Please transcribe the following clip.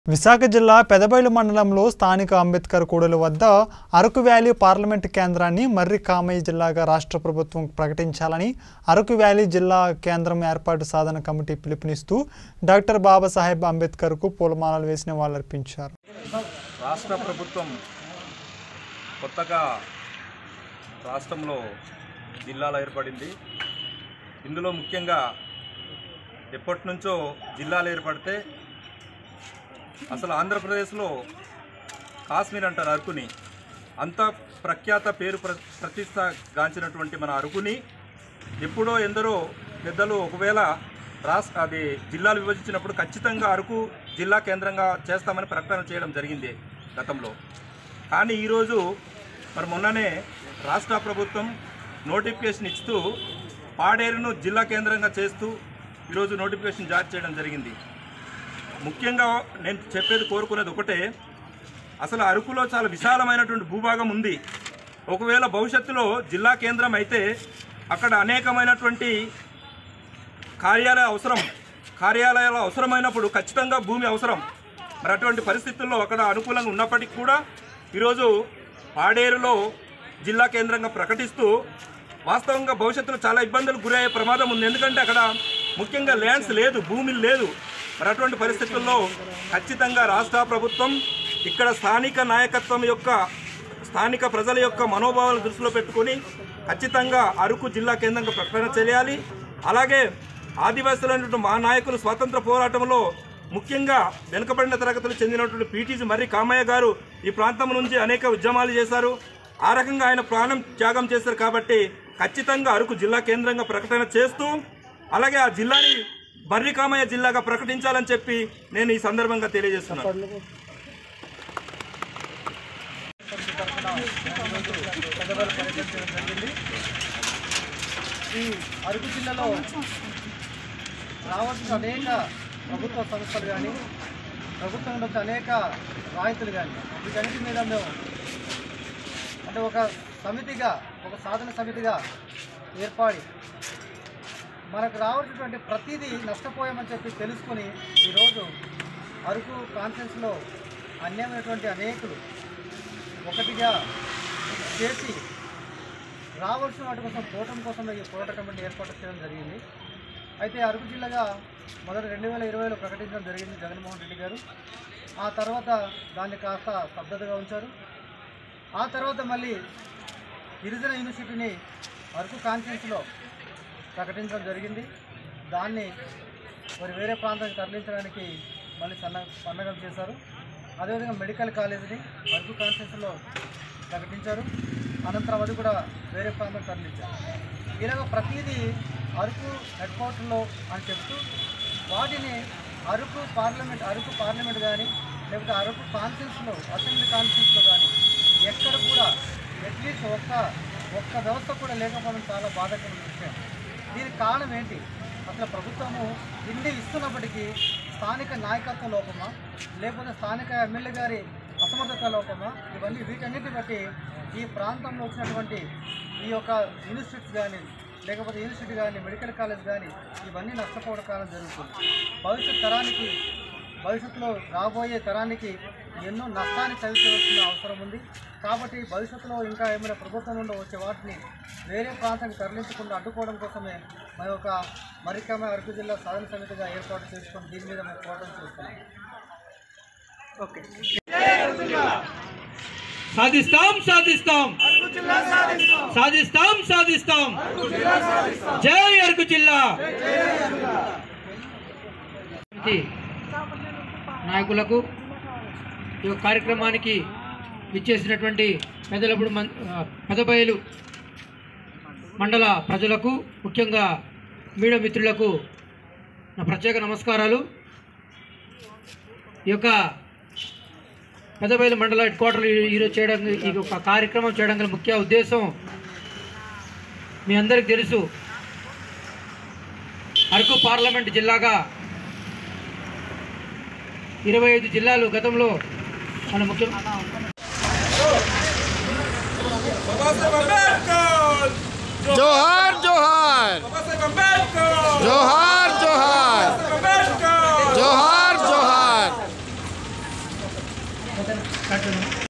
విశాఖ జిల్లా పెదబైలు మండలంలో స్థానిక అంబేద్కర్ కూడలి వద్ద అరకు వ్యాలీ పార్లమెంటు కేంద్రాన్ని మర్రి కామయ్య జిల్లాగా రాష్ట్ర ప్రభుత్వం ప్రకటించాలని అరకు వ్యాలీ జిల్లా కేంద్రం ఏర్పాటు సాధన కమిటీ పిలుపునిస్తూ డాక్టర్ బాబాసాహెబ్ అంబేద్కర్కు పూలమాలలు వేసిన వాళ్ళర్పించారు రాష్ట్ర ప్రభుత్వం కొత్తగా రాష్ట్రంలో జిల్లాలు ఏర్పడింది ఇందులో ముఖ్యంగా ఎప్పటి నుంచో జిల్లాలు ఏర్పడితే అసలు ఆంధ్రప్రదేశ్లో కాశ్మీర్ అంటారు అరకుని అంత ప్రఖ్యాత పేరు ప్ర ప్రతిష్ట గాంచినటువంటి మన అరకుని ఎప్పుడో ఎందరో పెద్దలు ఒకవేళ రాష్ట్ర అది జిల్లాలు విభజించినప్పుడు ఖచ్చితంగా అరకు జిల్లా కేంద్రంగా చేస్తామని ప్రకటన చేయడం జరిగింది గతంలో కానీ ఈరోజు మరి మొన్ననే రాష్ట్ర ప్రభుత్వం నోటిఫికేషన్ ఇస్తూ పాడేరును జిల్లా కేంద్రంగా చేస్తూ ఈరోజు నోటిఫికేషన్ జారీ చేయడం జరిగింది ముఖ్యంగా నేను చెప్పేది కోరుకునేది ఒకటే అసలు అరకులో చాలా విశాలమైనటువంటి భూభాగం ఉంది ఒకవేళ భవిష్యత్తులో జిల్లా కేంద్రం అయితే అక్కడ అనేకమైనటువంటి కార్యాలయ అవసరం కార్యాలయాలు అవసరమైనప్పుడు ఖచ్చితంగా భూమి అవసరం మరి అటువంటి పరిస్థితుల్లో అక్కడ అనుకూలంగా ఉన్నప్పటికీ కూడా ఈరోజు పాడేరులో జిల్లా కేంద్రంగా ప్రకటిస్తూ వాస్తవంగా భవిష్యత్తులో చాలా ఇబ్బందులు గురయ్యే ప్రమాదం ఉంది ఎందుకంటే అక్కడ ముఖ్యంగా ల్యాండ్స్ లేదు భూమి లేదు మరి అటువంటి పరిస్థితుల్లో ఖచ్చితంగా రాష్ట్ర ప్రభుత్వం ఇక్కడ స్థానిక నాయకత్వం యొక్క స్థానిక ప్రజల యొక్క మనోభావాలను దృష్టిలో పెట్టుకొని ఖచ్చితంగా అరకు జిల్లా కేంద్రంగా ప్రకటన చేయాలి అలాగే ఆదివాసులైనటువంటి మా నాయకులు స్వాతంత్ర పోరాటంలో ముఖ్యంగా వెనుకబడిన తరగతులు చెందినటువంటి పీటీసీ మర్రి కామయ్య గారు ఈ ప్రాంతం నుంచి అనేక ఉద్యమాలు చేశారు ఆ రకంగా ఆయన ప్రాణం త్యాగం చేశారు కాబట్టి ఖచ్చితంగా అరకు జిల్లా కేంద్రంగా ప్రకటన చేస్తూ అలాగే ఆ జిల్లాని మర్రి కామయ్య జిల్లాగా ప్రకటించాలని చెప్పి నేను ఈ సందర్భంగా తెలియజేస్తున్నాను పెద్దవాళ్ళు పర్యటించడం జరిగింది ఈ అరకు జిల్లాలో రావాల్సిన అనేక ప్రభుత్వ సంస్థలు కానీ ప్రభుత్వం నుంచి అనేక రాయితీలు కానీ వీటన్నిటి మీద మేము అంటే ఒక సమితిగా ఒక సాధన సమితిగా ఏర్పడి మనకు రావాల్సినటువంటి ప్రతిదీ నష్టపోయామని చెప్పి తెలుసుకుని ఈరోజు అరకు కాన్ఫరెన్స్లో అన్యాయమైనటువంటి అనేకులు ఒకటిగా చేసి రావాల్సిన వాటి కోసం పోవటం కోసం ఈ పోరాట కమిటీ ఏర్పాటు చేయడం జరిగింది అయితే అరకు జిల్లాగా మొదటి రెండు వేల ఇరవైలో ప్రకటించడం జరిగింది జగన్మోహన్ రెడ్డి గారు ఆ తర్వాత దాన్ని కాస్త స్తబ్దతగా ఉంచారు ఆ తర్వాత మళ్ళీ గిరిజన యూనివర్సిటీని అరకు కాన్ఫరెన్స్లో ప్రకటించడం జరిగింది దాన్ని మరి వేరే ప్రాంతానికి తరలించడానికి మళ్ళీ సన్న సన్నగం చేశారు అదేవిధంగా మెడికల్ కాలేజీని అరకు కాన్ఫరెన్స్లో ప్రకటించారు అనంతరం అది కూడా వేరే ప్రాంతం తరలించారు ఇలాగ ప్రతిదీ అరకు హెడ్ క్వార్టర్లో అని చెప్తూ వాటిని అరకు పార్లమెంట్ అరకు పార్లమెంట్ కానీ లేకపోతే అరకు కాన్ఫరెన్స్లో అసెంబ్లీ కాన్ఫరెన్స్లో కానీ ఎక్కడ కూడా అట్లీస్ట్ ఒక్క ఒక్క వ్యవస్థ కూడా లేకపోవడం చాలా బాధాకరమైన విషయం దీనికి కారణం ఏంటి అసలు ప్రభుత్వము ఇన్ని ఇస్తున్నప్పటికీ స్థానిక నాయకత్వ లోపమా లేకపోతే స్థానిక ఎమ్మెల్యే గారి అసమర్థత లోపమా ఇవన్నీ వీటన్నిటిని బట్టి ఈ ప్రాంతంలో వచ్చినటువంటి ఈ యొక్క ఇన్స్టిట్యూట్స్ కానీ లేకపోతే యూనివర్సిటీ కానీ మెడికల్ కాలేజ్ కానీ ఇవన్నీ నష్టపోవడం కారణం జరుగుతుంది భవిష్యత్ తరానికి భవిష్యత్తులో రాబోయే తరానికి ఎన్నో నష్టాన్ని చవిచేయాల్సిన అవసరం ఉంది కాబట్టి భవిష్యత్తులో ఇంకా ఏమైనా ప్రభుత్వం నుండి వచ్చే వాటిని వేరే ప్రాంతానికి తరలించకుండా అడ్డుకోవడం కోసమే మన యొక్క మరికమ అరకు జిల్లా సాధన సమితిగా ఏర్పాటు చేసుకొని దీని మీద మేము పోరాటం చేస్తున్నాం ఓకే సాధిస్తాం సాధిస్తాం సాధిస్తాం సాధిస్తాం జై అరకు జిల్లా సమితి నాయకులకు ఈ యొక్క కార్యక్రమానికి ఇచ్చేసినటువంటి పెదలప్పుడు మన్ ఆ, పెదబయలు మండల ప్రజలకు ముఖ్యంగా మీడియా మిత్రులకు నా ప్రత్యేక నమస్కారాలు ఈ యొక్క పెద్దబయలు మండల హెడ్ క్వార్టర్ ఈరోజు చేయడం ఈ యొక్క కార్యక్రమం చేయడం గల ముఖ్య ఉద్దేశం మీ అందరికి తెలుసు అరకు పార్లమెంట్ జిల్లాగా ఇరవై ఐదు జిల్లాలు గతంలో మన ముఖ్య జోహార్ జోహార్ జోహార్ జోహార్ జోహార్ జోహార్ ఓకేనా కట్టను